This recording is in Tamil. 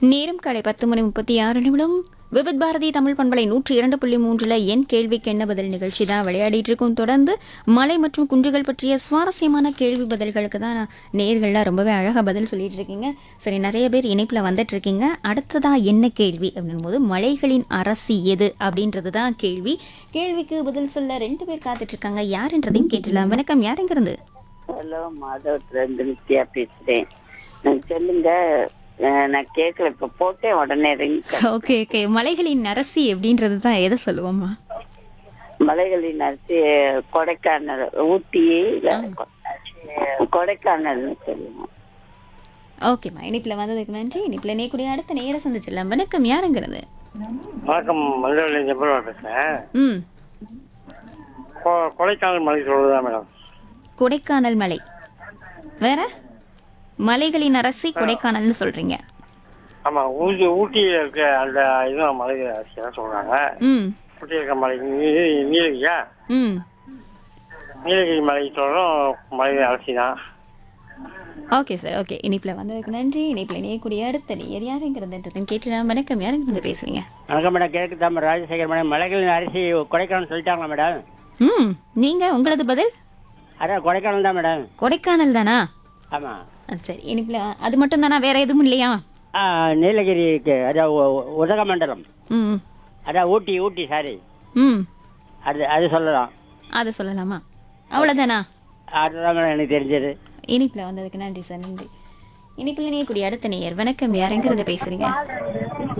நேரம் காலை பத்து மணி முப்பத்தி ஆறு நிமிடம் விவித் பாரதி தமிழ் பண்பலை நூற்றி இரண்டு புள்ளி மூன்றுல என் கேள்விக்கு என்ன பதில் நிகழ்ச்சி தான் விளையாடிட்டு இருக்கோம் தொடர்ந்து மலை மற்றும் குன்றுகள் பற்றிய சுவாரஸ்யமான கேள்வி பதில்களுக்கு தான் நேர்கள்லாம் ரொம்பவே அழகாக பதில் சொல்லிட்டு இருக்கீங்க சரி நிறைய பேர் இணைப்பில் வந்துட்டு இருக்கீங்க அடுத்ததா என்ன கேள்வி அப்படின் போது மலைகளின் அரசி எது அப்படின்றது தான் கேள்வி கேள்விக்கு பதில் சொல்ல ரெண்டு பேர் காத்துட்டு இருக்காங்க யாருன்றதையும் கேட்டுடலாம் வணக்கம் யாருங்கிறது ஹலோ மாதவத்துல நித்யா பேசுறேன் நான் சொல்லுங்க அஹ் நான் கேட்கல இப்ப போட்டேன் உடனே ரிங் ஓகே ஓகே மலைகளின் அரசி அப்படின்றது தான் எதை சொல்லுவோம்மா மலைகளின் அரிசி கொடைக்கானல் ஊட்டி இல்ல கொ- கொடைக்கானல்னு சொல்லுவோம் ஓகேம்மா இனிப்பில் வந்ததுக்கு நன்றி இனிப்பில் நேக்கூடிய அடுத்த நேர சந்திச்சிடலாம் வணக்கம் யாருங்கிறது வணக்கம் மதுரையில் ஜெபர்வா பேசுகிறேன் ம் கொ- கொடைக்கானல் மலை சொல்லுதா மேடம் கொடைக்கானல் மலை வேற மலைகளின் அரசி கொடைக்கானல்னு சொல்றீங்க ஆமாம் ஊட்டி ஊட்டியில் இருக்க அந்த இதுவும் மலை அரசி தான் சொல்கிறாங்க ம் ஊட்டியில் இருக்க மலை நீ- நீலகிரியா ம் நீலகிரி மலை சொல்கிறோம் மலை அரசி தான் ஓகே சார் ஓகே இனிப்பில் வந்ததுக்கு நன்றி இனிப்பில் இணையக்கூடிய அடுத்த நேர் யாருங்கிறதுன்றதையும் கேட்டுலாம் வணக்கம் யாருங்கிறது பேசுறீங்க வணக்கம் மேடம் கேட்குதா மேடம் ராஜசேகர் மேடம் மலைகளின் அரிசி கொடைக்கானல் சொல்லிட்டாங்களா மேடம் ம் நீங்கள் உங்களது பதில் அதான் கொடைக்கானல் தான் மேடம் கொடைக்கானல் தானா ஆமாம் ஆ, சரி இனிப்பில் அது மட்டும் தானா வேற எதுவும் இல்லையா நீலகிரிக்கு அதான் உ- உ- உதகமண்டலம் ம் அதான் ஊட்டி ஊட்டி சாரி ம் அது அது சொல்லலாம் அதை சொல்லலாமா அவ்வளோதானா அதுதான் மேடம் எனக்கு தெரிஞ்சது இனிப்பில் வந்ததுக்கு நன்றி சார் நன்றி இனிப்பில் இணையக்கூடிய அடுத்த நேயர் வணக்கம் யாருங்கிறது பேசுறீங்க